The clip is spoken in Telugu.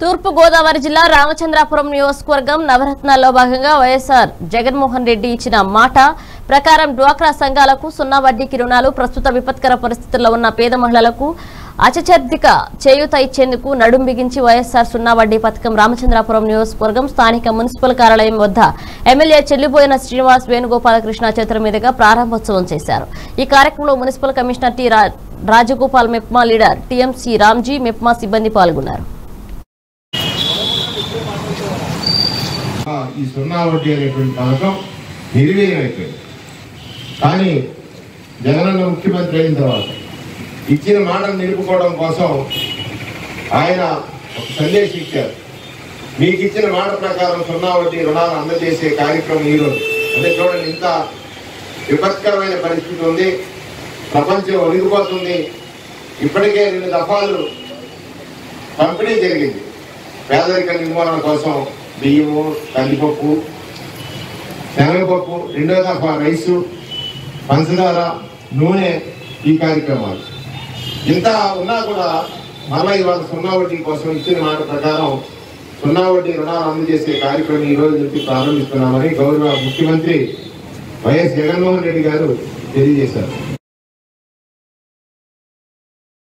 తూర్పు గోదావరి జిల్లా రామచంద్రాపురం నియోజకవర్గం నవరత్నాల్లో భాగంగా వైఎస్ఆర్ జగన్మోహన్ రెడ్డి ఇచ్చిన మాట ప్రకారం డ్వాక్రా సంఘాలకు సున్నా వడ్డీకి రుణాలు ప్రస్తుత విపత్కర పరిస్థితుల్లో ఉన్న పేద మహిళలకు అచచర్దిక చేయూత ఇచ్చేందుకు నడుం బిగించి వైఎస్ఆర్ సున్నా వడ్డీ పథకం రామచంద్రాపురం నియోజకవర్గం స్థానిక మున్సిపల్ కార్యాలయం వద్ద ఎమ్మెల్యే చెల్లిపోయిన శ్రీనివాస్ వేణుగోపాలకృష్ణ చేతుల మీదుగా ప్రారంభోత్సవం చేశారు ఈ కార్యక్రమంలో మున్సిపల్ కమిషనర్ టి రా- రాజగోపాల్ మెప్మా లీడర్ టీఎంసీ రామ్జీ మెప్మా సిబ్బంది పాల్గొన్నారు ఆ, ఈ సున్నా వడ్డీ అనేటువంటి పథకం నిర్వీర్యం అయిపోయింది కానీ జగనన్న ముఖ్యమంత్రి అయిన తర్వాత ఇచ్చిన మాటను నిలుపుకోవడం కోసం ఆయన ఒక సందేశం ఇచ్చారు మీకు ఇచ్చిన మాట ప్రకారం సున్నా వడ్డీ రుణాలు అందజేసే కార్యక్రమం ఈరోజు అంటే చూడండి ఇంత విపత్కరమైన పరిస్థితి ఉంది ప్రపంచం ఒడిగిపోతుంది ఇప్పటికే రెండు దఫాలు పంపిణీ జరిగింది పేదరిక నిర్మూలన కోసం బియ్యము కందిపప్పు శనగపప్పు రెండో దఫా రైసు పంచదార నూనె ఈ కార్యక్రమాలు ఇంత ఉన్నా కూడా మళ్ళా ఇవాళ సున్నా వడ్డీ కోసం ఇచ్చిన మాట ప్రకారం సున్నా వడ్డీ రుణాలు అందజేసే కార్యక్రమం ఈ రోజు నుంచి ప్రారంభిస్తున్నామని గౌరవ ముఖ్యమంత్రి వైఎస్ జగన్మోహన్ రెడ్డి గారు తెలియజేశారు